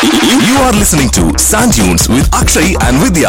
You are listening to Sand Dunes with Akshay and Vidya.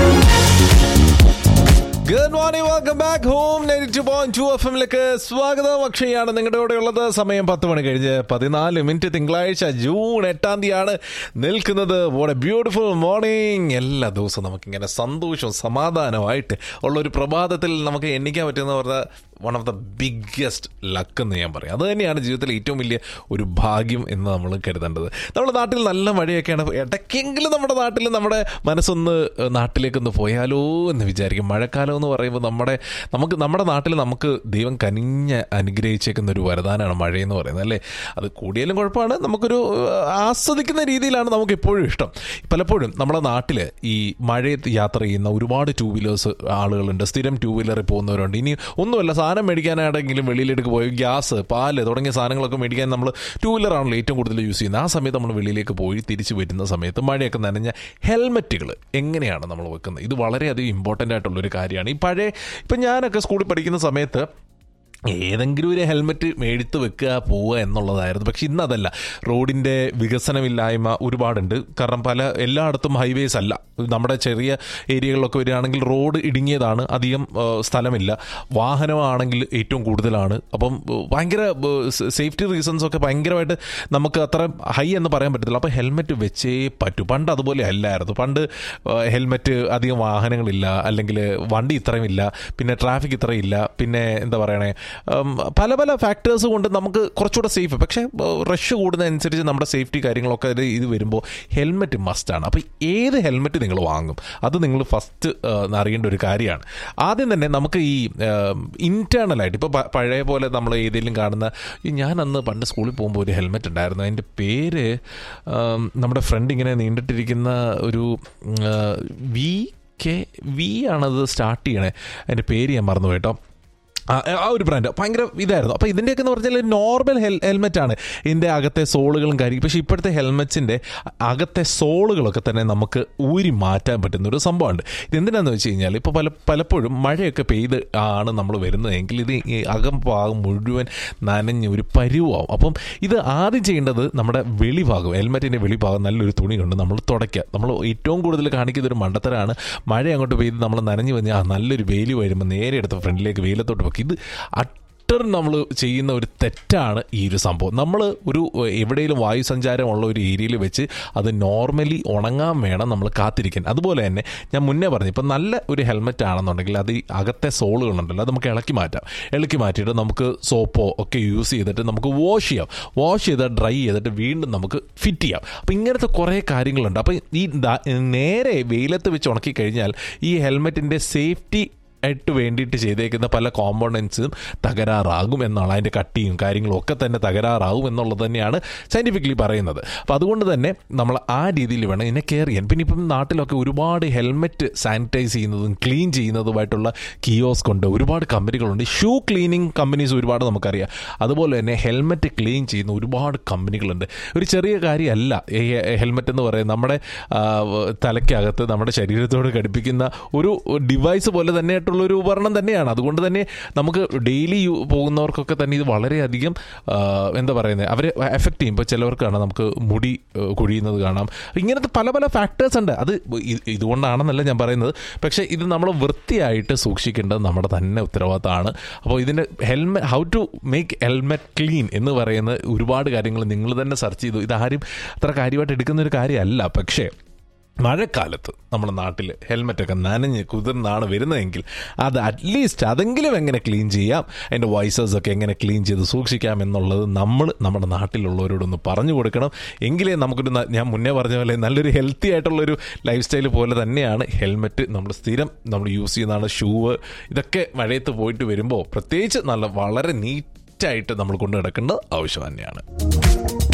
Good morning welcome back home ninety two point two F എമ്മിലേക്ക് സ്വാഗതം അക്ഷയാണ് നിങ്ങളുടെ കൂടെ ഉള്ളത് സമയം പത്ത് മണി കഴിഞ്ഞ് പതിനാല് മിനിറ്റ് തിങ്കളാഴ്ച ജൂൺ എട്ടാം തീയതിയാണ് നിൽക്കുന്നത് വോട്ട് എ ബ്യൂട്ടിഫുൾ മോർണിംഗ് എല്ലാ ദിവസവും നമുക്കിങ്ങനെ സന്തോഷവും സമാധാനമായിട്ട് ഉള്ള ഒരു പ്രഭാതത്തിൽ നമുക്ക് എണ്ണിക്കാൻ പറ്റുന്ന പറഞ്ഞാൽ one of the biggest luck എന്ന് ഞാൻ പറയും അത് തന്നെയാണ് ജീവിതത്തിലെ ഏറ്റവും വലിയ ഒരു ഭാഗ്യം എന്ന് നമ്മൾ കരുതേണ്ടത് നമ്മുടെ നാട്ടിൽ നല്ല മഴയൊക്കെയാണ് ഇടയ്ക്കെങ്കിലും നമ്മുടെ നാട്ടിൽ നമ്മുടെ മനസ്സൊന്ന് നാട്ടിലേക്കൊന്ന് പോയാലോ എന്ന് വിചാരിക്കും മഴക്കാലം എന്ന് പറയുമ്പോൾ നമ്മുടെ നമുക്ക് നമ്മുടെ നാട്ടിൽ നമുക്ക് ദൈവം കനിഞ്ഞ് അനുഗ്രഹിച്ചേക്കുന്ന ഒരു വരദാനമാണ് മഴയെന്ന് പറയുന്നത് അല്ലേ അത് കൂടിയാലും കുഴപ്പമാണ് നമുക്കൊരു ഏഹ്, ആസ്വദിക്കുന്ന രീതിയിലാണ് നമുക്ക് എപ്പോഴും ഇഷ്ടം പലപ്പോഴും നമ്മുടെ നാട്ടിൽ ഈ മഴയത്ത് യാത്ര ചെയ്യുന്ന ഒരുപാട് ടൂ വീലേഴ്സ് ആളുകളുണ്ട് സ്ഥിരം ടൂ വീലറിൽ പോകുന്നവരുണ്ട് ഇനി ഒന്നുമല്ല സാധനം മേടിക്കാനാണെങ്കിലും വെളിയിലേക്ക് പോയി ഗ്യാസ് പാല് തുടങ്ങിയ സാധനങ്ങളൊക്കെ മേടിക്കാൻ നമ്മൾ ടൂ വീലറാണല്ലോ ഏറ്റവും കൂടുതൽ യൂസ് ചെയ്യുന്നത് ആ സമയത്ത് നമ്മൾ വെളിയിലേക്ക് പോയി തിരിച്ച് വരുന്ന സമയത്ത് മഴയൊക്കെ നനഞ്ഞ ഹെൽമെറ്റുകൾ എങ്ങനെയാണ് നമ്മൾ വെക്കുന്നത് ഇത് വളരെയധികം ഇമ്പോർട്ടൻ്റ് ആയിട്ടുള്ളൊരു കാര്യമാണ് ഈ പഴയ ഇപ്പം ഞാനൊക്കെ സ്കൂളിൽ പഠിക്കുന്ന സമയത്ത് ഏതെങ്കിലും ഒരു ഹെൽമെറ്റ് മേടിത്ത് വെക്കുക പോവുക എന്നുള്ളതായിരുന്നു പക്ഷെ ഇന്നതല്ല റോഡിൻ്റെ വികസനമില്ലായ്മ ഒരുപാടുണ്ട് കാരണം പല എല്ലായിടത്തും ഹൈവേസ് അല്ല നമ്മുടെ ചെറിയ ഏരിയകളിലൊക്കെ വരികയാണെങ്കിൽ റോഡ് ഇടുങ്ങിയതാണ് അധികം ആ, സ്ഥലമില്ല വാഹനമാണെങ്കിൽ ഏറ്റവും കൂടുതലാണ് അപ്പം ആ, ഭയങ്കര സേഫ്റ്റി റീസൺസ് ഒക്കെ ഭയങ്കരമായിട്ട് നമുക്ക് അത്ര ഹൈ എന്ന് പറയാൻ പറ്റത്തില്ല അപ്പോൾ ഹെൽമെറ്റ് വെച്ചേ പറ്റൂ പണ്ട് അതുപോലെ അല്ലായിരുന്നു പണ്ട് ഹെൽമെറ്റ് അധികം വാഹനങ്ങളില്ല അല്ലെങ്കിൽ വണ്ടി ഇത്രയും ഇല്ല പിന്നെ ട്രാഫിക് ഇത്രയും ഇല്ല പിന്നെ എന്താ പറയണേ ഉം, പല പല ഫാക്ടേഴ്സ് കൊണ്ട് നമുക്ക് കുറച്ചുകൂടെ സേഫ് പക്ഷേ റഷ് കൂടുന്നതനുസരിച്ച് നമ്മുടെ സേഫ്റ്റി കാര്യങ്ങളൊക്കെ ഇത് ഇത് വരുമ്പോൾ ഹെൽമെറ്റ് മസ്റ്റാണ് അപ്പോൾ ഏത് ഹെൽമെറ്റ് നിങ്ങൾ വാങ്ങും അത് നിങ്ങൾ ഫസ്റ്റ് അറിയേണ്ട ഒരു കാര്യമാണ് ആദ്യം തന്നെ നമുക്ക് ഈ ഇൻറ്റേർണലായിട്ട് ഇപ്പോൾ പഴയ പോലെ നമ്മൾ ഏതെങ്കിലും കാണുന്ന ഈ ഞാൻ അന്ന് പണ്ട് സ്കൂളിൽ പോകുമ്പോൾ ഒരു ഹെൽമെറ്റ് ഉണ്ടായിരുന്നു അതിൻ്റെ പേര് ഉം, നമ്മുടെ ഫ്രണ്ട് ഇങ്ങനെ നീണ്ടിട്ടിരിക്കുന്ന ഒരു ഉം, ആ, വി കെ വി ആണത് സ്റ്റാർട്ട് ചെയ്യണേ അതിൻ്റെ പേര് ഞാൻ മറന്നു കേട്ടോ ആ ആ ഒരു ബ്രാൻഡ് ഭയങ്കര ഇതായിരുന്നു അപ്പോൾ ഇതിൻ്റെയൊക്കെ എന്ന് പറഞ്ഞാൽ നോർമൽ ഹെൽ ഹെൽമെറ്റ് ആണ് ഇതിൻ്റെ അകത്തെ സോളുകളും കാര്യം പക്ഷേ ഇപ്പോഴത്തെ ഹെൽമെറ്റ്സിൻ്റെ അകത്തെ സോളുകളൊക്കെ തന്നെ നമുക്ക് ഊരി മാറ്റാൻ പറ്റുന്ന ഒരു സംഭവമുണ്ട് ഇതെന്തിനാന്ന് വെച്ച് കഴിഞ്ഞാൽ ഇപ്പോൾ പല പലപ്പോഴും മഴയൊക്കെ പെയ്ത് ആണ് നമ്മൾ വരുന്നതെങ്കിൽ ഇത് ഈ അകം ഭാഗം മുഴുവൻ നനഞ്ഞ് ഒരു പരുവാകും അപ്പം ഇത് ആദ്യം ചെയ്യേണ്ടത് നമ്മുടെ വെളിഭാഗം ഹെൽമെറ്റിൻ്റെ വെളിഭാഗം നല്ലൊരു തുണി കൊണ്ട് നമ്മൾ തുടയ്ക്കുക നമ്മൾ ഏറ്റവും കൂടുതൽ കാണിക്കുന്ന ഒരു മണ്ടത്തരാണ് മഴ അങ്ങോട്ട് പെയ്ത് നമ്മൾ നനഞ്ഞു വന്നാൽ ആ നല്ലൊരു വെയിൽ വരുമ്പോൾ നേരെ എടുത്ത് ഫ്രണ്ടിലേക്ക് വെയിലത്തോട്ട് വെക്കും ഇത് അട്ടർ നമ്മൾ ചെയ്യുന്ന ഒരു തെറ്റാണ് ഈ ഒരു സംഭവം നമ്മൾ ഒരു എവിടെയെങ്കിലും വായുസഞ്ചാരമുള്ള ഒരു ഏരിയയിൽ വെച്ച് അത് നോർമലി ഉണങ്ങാൻ വേണം നമ്മൾ കാത്തിരിക്കാൻ അതുപോലെ തന്നെ ഞാൻ മുന്നേ പറഞ്ഞു ഇപ്പം നല്ല ഒരു ഹെൽമെറ്റ് ആണെന്നുണ്ടെങ്കിൽ അത് ഈ അകത്തെ സോളുകളുണ്ടല്ലോ അത് നമുക്ക് ഇളക്കി മാറ്റാം ഇളക്കി മാറ്റിയിട്ട് നമുക്ക് സോപ്പോ ഒക്കെ യൂസ് ചെയ്തിട്ട് നമുക്ക് വാഷ് ചെയ്യാം വാഷ് ചെയ്ത് ഡ്രൈ ചെയ്തിട്ട് വീണ്ടും നമുക്ക് ഫിറ്റ് ചെയ്യാം അപ്പം ഇങ്ങനത്തെ കുറേ കാര്യങ്ങളുണ്ട് അപ്പം ഈ ദാ- നേരെ വെയിലത്ത് വെച്ച് ഉണക്കി കഴിഞ്ഞാൽ ഈ ഹെൽമെറ്റിൻ്റെ സേഫ്റ്റി ആയിട്ട് വേണ്ടിയിട്ട് ചെയ്തേക്കുന്ന പല കോമ്പോണൻസും തകരാറാകും എന്നാണ് അതിൻ്റെ കട്ടിയും കാര്യങ്ങളും ഒക്കെ തന്നെ തകരാറാകും എന്നുള്ളത് തന്നെയാണ് സയൻറ്റിഫിക്കലി പറയുന്നത് അപ്പോൾ അതുകൊണ്ട് തന്നെ നമ്മൾ ആ രീതിയിൽ വേണം ഇതിനെ കെയർ ചെയ്യാൻ പിന്നെ ഇപ്പം നാട്ടിലൊക്കെ ഒരുപാട് ഹെൽമെറ്റ് സാനിറ്റൈസ് ചെയ്യുന്നതും ക്ലീൻ ചെയ്യുന്നതുമായിട്ടുള്ള കിയോസ്ക് ഉണ്ട് ഒരുപാട് കമ്പനികളുണ്ട് ഷൂ ക്ലീനിങ് കമ്പനീസ് ഒരുപാട് നമുക്കറിയാം അതുപോലെ തന്നെ ഹെൽമെറ്റ് ക്ലീൻ ചെയ്യുന്ന ഒരുപാട് കമ്പനികളുണ്ട് ഒരു ചെറിയ കാര്യമല്ല ഈ ഹെൽമെറ്റ് എന്ന് പറയുന്നത് നമ്മുടെ ആ, തലയ്ക്കകത്ത് നമ്മുടെ ശരീരത്തോട് ഘടിപ്പിക്കുന്ന ഒരു ഡിവൈസ് പോലെ തന്നെ ആയിട്ടുള്ള ഒരു ഉപകരണം തന്നെയാണ് അതുകൊണ്ട് തന്നെ നമുക്ക് ഡെയിലി പോകുന്നവർക്കൊക്കെ തന്നെ ഇത് വളരെയധികം ആ, എന്താ പറയുന്നത് അവരെ എഫക്റ്റ് ചെയ്യും ഇപ്പോൾ ചിലവർക്ക് കാണാം നമുക്ക് മുടി ആ, കൊഴിയുന്നത് കാണാം ഇങ്ങനത്തെ പല പല ഫാക്ടേഴ്സ് ഉണ്ട് അത് ഇ- ഇതുകൊണ്ടാണെന്നല്ല ഞാൻ പറയുന്നത് പക്ഷേ ഇത് നമ്മൾ വൃത്തിയായിട്ട് സൂക്ഷിക്കേണ്ടത് നമ്മുടെ തന്നെ ഉത്തരവാദിത്തമാണ് അപ്പോൾ ഇതിൻ്റെ helmet how to make helmet clean എന്ന് പറയുന്ന ഒരുപാട് കാര്യങ്ങൾ നിങ്ങൾ തന്നെ സെർച്ച് ചെയ്തു ഇതാരും അത്ര കാര്യമായിട്ട് എടുക്കുന്ന ഒരു കാര്യമല്ല പക്ഷേ മഴക്കാലത്ത് നമ്മുടെ നാട്ടിൽ ഹെൽമെറ്റൊക്കെ നനഞ്ഞ് കുതിർന്നാണ് വരുന്നതെങ്കിൽ അത് അറ്റ്ലീസ്റ്റ് അതെങ്കിലും എങ്ങനെ ക്ലീൻ ചെയ്യാം അതിൻ്റെ വൈസേഴ്സ് ഒക്കെ എങ്ങനെ ക്ലീൻ ചെയ്ത് സൂക്ഷിക്കാം എന്നുള്ളത് നമ്മൾ നമ്മുടെ നാട്ടിലുള്ളവരോടൊന്ന് പറഞ്ഞു കൊടുക്കണം എങ്കിലേ നമുക്കൊരു ന- ഞാൻ മുന്നേ പറഞ്ഞ പോലെ നല്ലൊരു ഹെൽത്തി ആയിട്ടുള്ളൊരു ലൈഫ് സ്റ്റൈൽ പോലെ തന്നെയാണ് ഹെൽമെറ്റ് നമ്മൾ സ്ഥിരം നമ്മൾ യൂസ് ചെയ്യുന്നതാണ് ഷൂവ് ഇതൊക്കെ മഴയത്ത് പോയിട്ട് വരുമ്പോൾ പ്രത്യേകിച്ച് നല്ല വളരെ നീറ്റായിട്ട് നമ്മൾ കൊണ്ടു നടക്കേണ്ടത് ആവശ്യം തന്നെയാണ്